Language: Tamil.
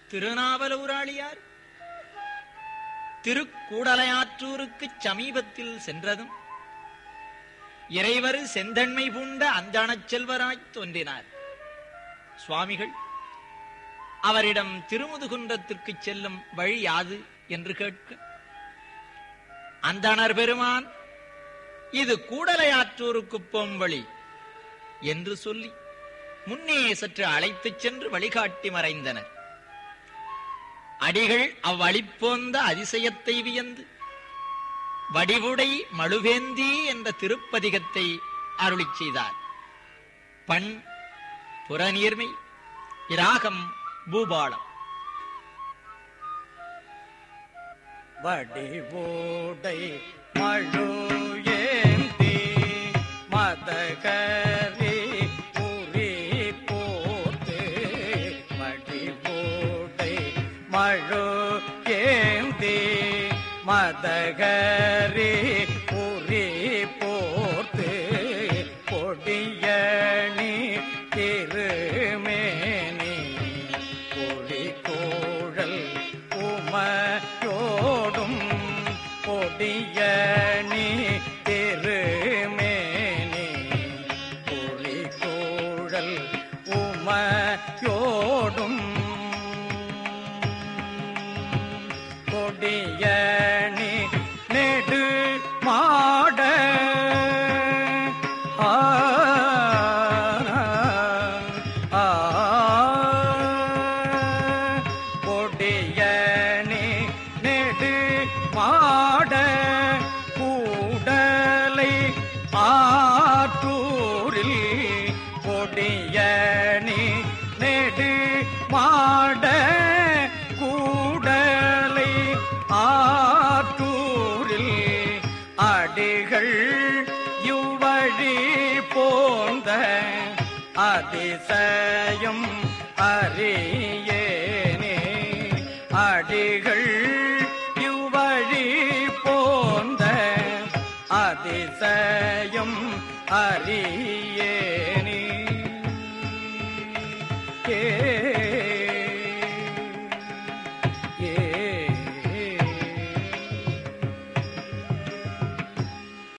திருநாவலூராளியார் திருக்கூடலையாற்றூருக்குச் சமீபத்தில் சென்றதும் இறைவர் செந்தன்மை பூண்ட அந்தணச் செல்வராய்த் தோன்றினார் சுவாமிகள் அவரிடம் திருமுதுகுன்றத்திற்குச் செல்லும் வழி யாது என்று கேட்க அந்தணர் பெருமான் இது கூடலையாற்றூருக்குப் போம் வழி என்று சொல்லி முன்னே சற்று அழைத்துச் சென்று வழிகாட்டி மறைந்தனர் அடிகள் அவ்வழிப்போந்த அதிசயத்தை வியந்து வடிவுடை மழுவேந்தி என்ற திருப்பதிகத்தை அருளிச் செய்தார் பண் புறநீர்மை இராகம் பூபாளம் வடிவோடை மழு ஏந்தி மதகரி புரி போத்து வடிவோடை மழு ஏந்தி மதகரி புரி போர்த்து கொடியணி திருமேனி கொடி கோழல் உமையோடும் கொடியணி திருமேனி கொடி கோழல் உமையோடும் கொடியணி நெடு மாட ஆ, ஆ, கொடியணி நெடு மாட கூடலை ஆற்றூரில் கொடியணி நெடு மாட கூடலை ஆற்றூரில் அடிகள் யுவழி போந்த அதிசயம் அறியேனே அடிகள் யுவழி போந்த அதிசயம் அறியேனே ஏ